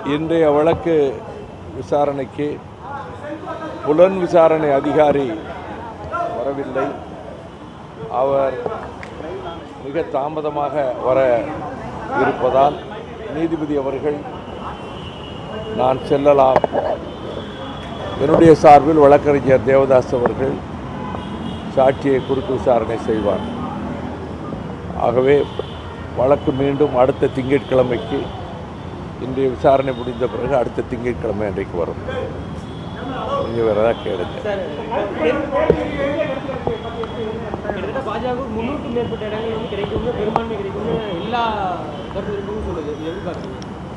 இன்றைய வழக்கு விசாரணைக்கு புலன் விசாரணை அதிகாரி வரவில்லை அவர் மிக தாமதமாக வர இருப்பதால் நீதிபதி அவர்கள் நான் செல்லலாம் என்னுடைய சார்பில் வழக்கறிஞர் தேவதாஸ் அவர்கள் சாட்சியை குறுக்கு விசாரணை செய்வார் ஆகவே வழக்கு மீண்டும் அடுத்த திங்கட்கிழமைக்கு இன்றைய விசாரணை முடிந்த பிறகு அடுத்த திங்கட்கிழமை அன்றைக்கு வரும் நீங்கள் வேறு ஏதாவது கேளுங்க கிட்டத்தட்ட பாஜக முன்னூறுக்கும் மேற்பட்ட இடங்கள் வந்து கிடைக்கும்னு பெரும்பான்மை கிடைக்கும்னு எல்லா கருத்துக்கும் சொல்லுது இது எப்படி பார்க்குறீங்க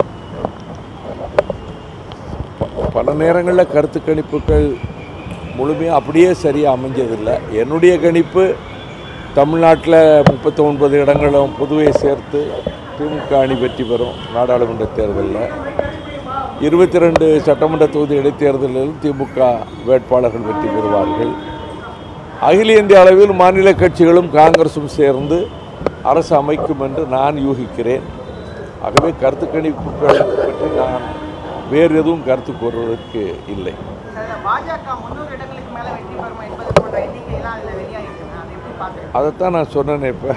பல நேரங்களில் கருத்து கணிப்புகள் முழுமையாக அப்படியே சரியாக அமைஞ்சதில்லை என்னுடைய கணிப்பு தமிழ்நாட்டில் முப்பத்தி ஒன்பது இடங்களும் புதுவை சேர்த்து திமுக அணி வெற்றி பெறும் நாடாளுமன்ற தேர்தலில் இருபத்தி ரெண்டு சட்டமன்ற தொகுதி இடைத்தேர்தலில் திமுக வேட்பாளர்கள் வெற்றி பெறுவார்கள் அகில இந்திய அளவில் மாநில கட்சிகளும் காங்கிரசும் சேர்ந்து அரசு அமைக்கும் என்று நான் யூகிக்கிறேன் ஆகவே கருத்து கணிப்புகள் பற்றி நான் வேறு எதுவும் கருத்து கூறுவதற்கு இல்லை சார், பாஜக முன்னூறு இடங்களுக்கு மேல வெற்றி பெறும் என்பது போன்ற எண்ணிக்கையெல்லாம் அதில் வெளியாகிருக்குங்க அதை எப்படி பார்க்குறீங்க அதைத்தான் நான் சொன்னேனே இப்போ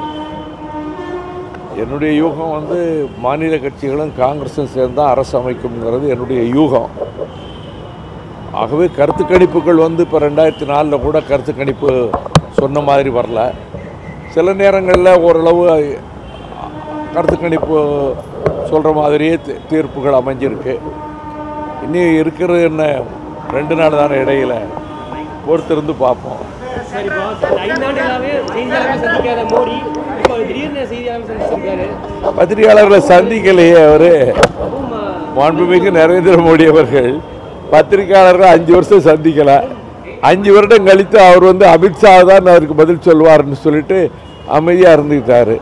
என்னுடைய யூகம் வந்து மாநில கட்சிகளும் காங்கிரஸும் சேர்ந்து தான் அரசு அமைக்கும்ங்கிறது என்னுடைய யூகம் ஆகவே கருத்து கணிப்புகள் வந்து இப்போ ரெண்டாயிரத்தி நாலில் கூட கருத்து கணிப்பு சொன்ன மாதிரி வரல சில நேரங்களில் ஓரளவு கருத்து கணிப்பு சொல்கிற மாதிரியே தீ- தீர்ப்புகள் அமைஞ்சிருக்கு இனி இருக்கிறது என்ன ரெண்டு நாள் தானே இடையில பொறுத்திருந்து பார்ப்போம் சரி இப்போ இந்த ஐந்தாண்டுகளாகவே செய்தியாளர்கள் சந்திக்காத மோடி இப்போ திடீர்னு செய்தியாளர்கள் சந்திச்சிருக்காரு பத்திரிகையாளர்களை சந்திக்கலையே அவர் அதுவும் ஆ, மாண்புமிகு நரேந்திர மோடி அவர்கள் பத்திரிகையாளர்கள் அஞ்சு வருஷம் சந்திக்கல அஞ்சு வருடம் கழித்து அவர் வந்து அமித்ஷா தான் அவருக்கு பதில் சொல்வார்னு சொல்லிட்டு அமைதியாக இருந்துக்கிட்டாரு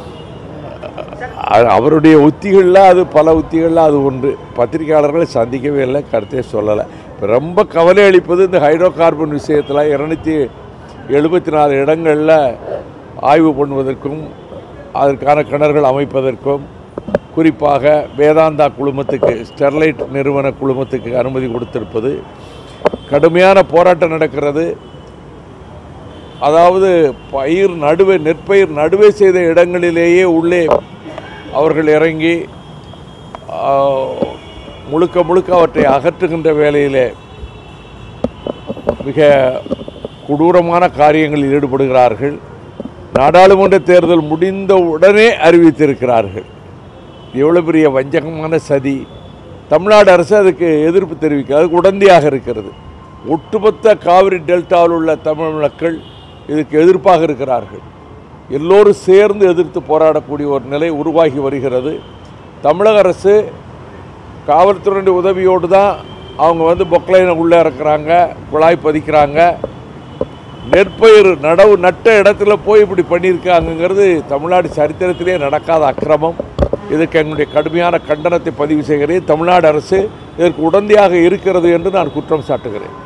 அ- அவருடைய உத்திகளில் அது பல உத்திகளில் அது ஒன்று பத்திரிகையாளர்களை சந்திக்கவே இல்லை கருத்தே சொல்லலை இப்போ ரொம்ப கவலை அளிப்பது இந்த ஹைட்ரோ கார்பன் விஷயத்தில் இரநூத்தி எழுபத்தி நாலு இடங்களில் ஆய்வு பண்ணுவதற்கும் அதற்கான கிணறுகள் அமைப்பதற்கும் குறிப்பாக வேதாந்தா குழுமத்துக்கு ஸ்டெர்லைட் நிறுவன குழுமத்துக்கு அனுமதி கொடுத்திருப்பது கடுமையான போராட்டம் நடக்கிறது அதாவது பயிர் நடுவே நெற்பயிர் நடுவே செய்த இடங்களிலேயே உள்ளே அவர்கள் இறங்கி ஆ, முழுக்க முழுக்க அவற்றை அகற்றுகின்ற வேலையிலே மிக கொடூரமான காரியங்களில் ஈடுபடுகிறார்கள் நாடாளுமன்ற தேர்தல் முடிந்த உடனே அறிவித்திருக்கிறார்கள் எவ்வளோ பெரிய வஞ்சகமான சதி தமிழ்நாடு அரசு அதுக்கு எதிர்ப்பு தெரிவிக்க அதுக்கு உடந்தையாக இருக்கிறது ஒட்டுமொத்த காவிரி டெல்டாவில் உள்ள தமிழ் மக்கள் இதுக்கு எதிர்ப்பாக இருக்கிறார்கள் எல்லோரும் சேர்ந்து எதிர்த்து போராடக்கூடிய ஒரு நிலை உருவாகி வருகிறது தமிழக அரசு காவல்துறையினுடைய உதவியோடு தான் அவங்க வந்து பொக்லைனை உள்ளே இறக்குறாங்க குழாய் பதிக்கிறாங்க நெற்பயிர் நடவு நட்ட இடத்துல போய் இப்படி பண்ணியிருக்காங்கங்கிறது தமிழ்நாடு சரித்திரத்திலே நடக்காத அக்கிரமம் இதற்கு எங்களுடைய கடுமையான கண்டனத்தை பதிவு செய்கிறேன் தமிழ்நாடு அரசு இதற்கு உடந்தையாக இருக்கிறது என்று நான் குற்றம் சாட்டுகிறேன்